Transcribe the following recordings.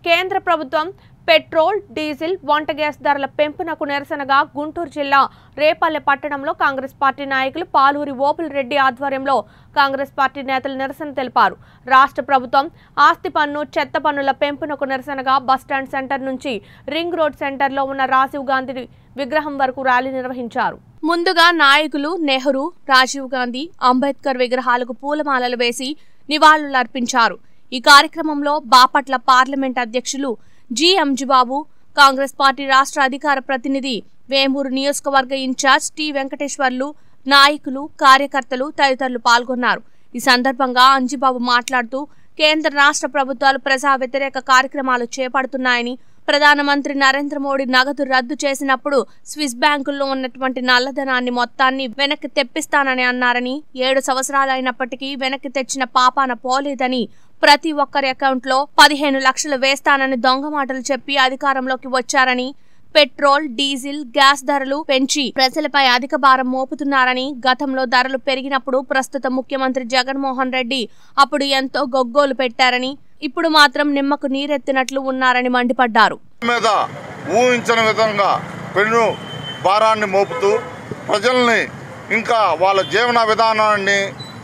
కేంద్ర ప్రభుత్వం petrol diesel వంట గ్యాస్ ధరల పెంపునకు నిరసనగా గుంటూరు జిల్లా రేపల్లె పట్టణంలో కాంగ్రెస్ పార్టీ నాయకులు పాలూరి ఓపుల్ రెడ్డి ఆధ్వర్యంలో కాంగ్రెస్ పార్టీ నేతలు నిరసన తెలిపారు రాష్ట్ర ప్రభుత్వం ఆస్తి పన్ను చెత్త పన్నుల పెంపునకు నిరసనగా బస్టాండ్ సెంటర్ నుంచి రింగ్ రోడ్ సెంటర్లో ఉన్న రాజీవ్ గాంధీ విగ్రహం వరకు ర్యాలీ నిర్వహించారు ముందుగా నాయకులు నెహ్రూ రాజీవ్ గాంధీ అంబేద్కర్ విగ్రహాలకు పూలమాలలు వేసి నివాళులర్పించారు ఈ కార్యక్రమంలో బాపట్ల పార్లమెంట్ అధ్యక్షులు జి అంజిబాబు కాంగ్రెస్ పార్టీ రాష్ట్ర అధికార ప్రతినిధి వేమూరు నియోజకవర్గ ఇన్ఛార్జ్ టి వెంకటేశ్వర్లు నాయకులు కార్యకర్తలు తదితరులు పాల్గొన్నారు ఈ సందర్భంగా అంజిబాబు మాట్లాడుతూ కేంద్ర రాష్ట్ర ప్రభుత్వాలు ప్రజా వ్యతిరేక కార్యక్రమాలు చేపడుతున్నాయని ప్రధానమంత్రి నరేంద్ర మోడీ నగదు రద్దు చేసినప్పుడు స్విస్ బ్యాంకుల్లో ఉన్నటువంటి నల్లధనాన్ని మొత్తాన్ని వెనక్కి తెప్పిస్తానని అన్నారని ఏడు సంవత్సరాలైనప్పటికీ వెనక్కి తెచ్చిన పాపాన పోలేదని ప్రతి ఒక్కరి అకౌంట్లో పదిహేను లక్షలు వేస్తానని దొంగ మాటలు చెప్పి అధికారంలోకి వచ్చారని పెట్రోల్ డీజిల్ గ్యాస్ ధరలు పెంచి ప్రజలపై అధిక భారం మోపుతున్నారని గతంలో ధరలు పెరిగినప్పుడు ప్రస్తుత ముఖ్యమంత్రి జగన్మోహన్ రెడ్డి అప్పుడు ఎంతో గొగ్గోలు పెట్టారని ఇప్పుడు మాత్రం నిమ్మకు నీరెత్తినట్లు ఉన్నారని మండిపడ్డారు మీద ఊహించని విధంగా పెను భారాన్ని మోపుతూ ప్రజల్ని ఇంకా వాళ్ళ జీవన విధానాన్ని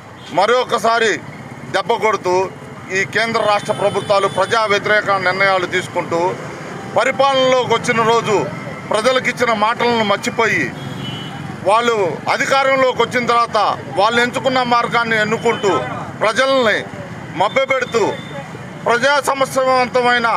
మరొకసారి దెబ్బ కొడుతూ ఈ కేంద్ర రాష్ట్ర ప్రభుత్వాలు ప్రజా వ్యతిరేక నిర్ణయాలు తీసుకుంటూ పరిపాలనలోకి వచ్చిన రోజు ప్రజలకు ఇచ్చిన మాటలను మర్చిపోయి వాళ్ళు అధికారంలోకి వచ్చిన తర్వాత వాళ్ళు ఎంచుకున్న మార్గాన్ని ఎన్నుకుంటూ ప్రజల్ని మభ్యపెడుతూ ప్రజా సమస్యవంతమైన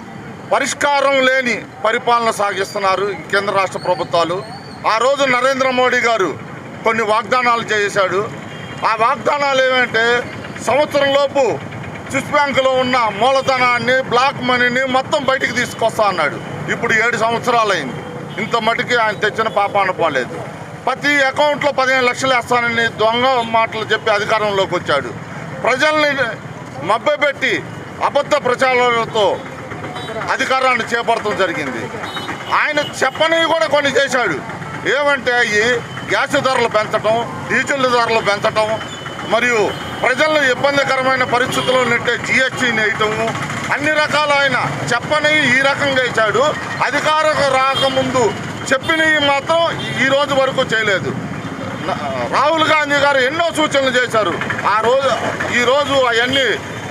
పరిష్కారం లేని పరిపాలన సాగిస్తున్నారు ఈ కేంద్ర రాష్ట్ర ప్రభుత్వాలు ఆ రోజు నరేంద్ర మోడీ గారు కొన్ని వాగ్దానాలు చేశాడు ఆ వాగ్దానాలు ఏమంటే సంవత్సరం లోపు స్విస్ బ్యాంకులో ఉన్న మూలధనాన్ని బ్లాక్ మనీని మొత్తం బయటికి తీసుకొస్తా అన్నాడు ఇప్పుడు ఏడు సంవత్సరాలైంది ఇంత మటుకి ఆయన తెచ్చిన పాపాన పోలేదు ప్రతి అకౌంట్లో పదిహేను లక్షలు వేస్తానని దొంగ మాటలు చెప్పి అధికారంలోకి వచ్చాడు ప్రజల్ని మభ్యపెట్టి అబద్ధ ప్రచారాలతో అధికారాన్ని చేపడటం జరిగింది ఆయన చెప్పనివి కూడా కొన్ని చేశాడు ఏమంటే అవి గ్యాస్ ధరలు పెంచటం డీజిల్ ధరలు పెంచటం మరియు ప్రజలను ఇబ్బందికరమైన పరిస్థితుల్లో నెట్టే జిఎస్టీని వేయటము అన్ని రకాలైన చెప్పనివి ఈ రకంగా ఇచ్చాడు అధికారం రాకముందు చెప్పినవి మాత్రం ఈ రోజు వరకు చేయలేదు న- రాహుల్ గాంధీ గారు ఎన్నో సూచనలు చేశారు ఆ రోజు ఈ రోజు అవన్నీ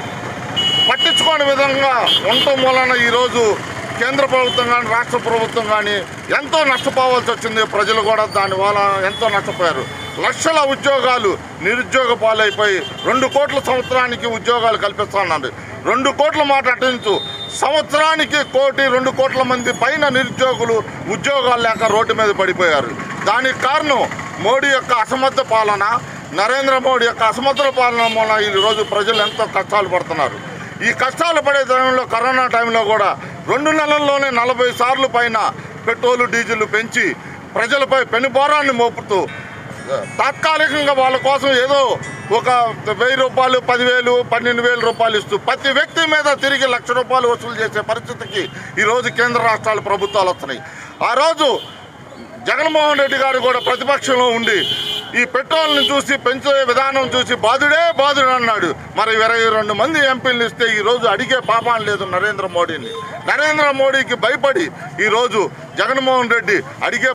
పట్టించుకోని విధంగా ఉండటం వలన ఈరోజు కేంద్ర ప్రభుత్వం కానీ రాష్ట్ర ప్రభుత్వం కానీ ఎంతో నష్టపోవాల్సి వచ్చింది ప్రజలు కూడా దానివల్ల ఎంతో నష్టపోయారు లక్షల ఉద్యోగాలు నిరుద్యోగ పాలైపోయి రెండు కోట్ల సంవత్సరానికి ఉద్యోగాలు కల్పిస్తున్నారు రెండు కోట్ల మాట అటించు సంవత్సరానికి కోటి రెండు కోట్ల మంది పైన నిరుద్యోగులు ఉద్యోగాలు లేక రోడ్డు మీద పడిపోయారు దానికి కారణం మోడీ యొక్క అసమర్థ పాలన నరేంద్ర మోడీ యొక్క అసమర్థ పాలన వలన ఈరోజు ప్రజలు ఎంతో కష్టాలు పడుతున్నారు ఈ కష్టాలు పడే సమయంలో కరోనా టైంలో కూడా రెండు నెలల్లోనే నలభై సార్లు పైన పెట్రోల్ డీజిల్ పెంచి ప్రజలపై పెనుభారాన్ని మోపుతూ తాత్కాలికంగా వాళ్ళ కోసం ఏదో ఒక వెయ్యి రూపాయలు పదివేలు పన్నెండు వేల రూపాయలు ఇస్తూ ప్రతి వ్యక్తి మీద తిరిగి లక్ష రూపాయలు వసూలు చేసే పరిస్థితికి ఈరోజు కేంద్ర రాష్ట్రాల ప్రభుత్వాలు వస్తున్నాయి ఆ రోజు జగన్మోహన్ రెడ్డి గారు కూడా ప్రతిపక్షంలో ఉండి ఈ పెట్రోల్ని చూసి పెంచే విధానం చూసి బాధుడే బాధుడు అన్నాడు మరి ఇరవై రెండు మంది ఎంపీలు ఇస్తే ఈ రోజు అడిగే పాపం లేదు నరేంద్ర మోడీని నరేంద్ర మోడీకి భయపడి ఈ రోజు జగన్మోహన్ రెడ్డి అడిగే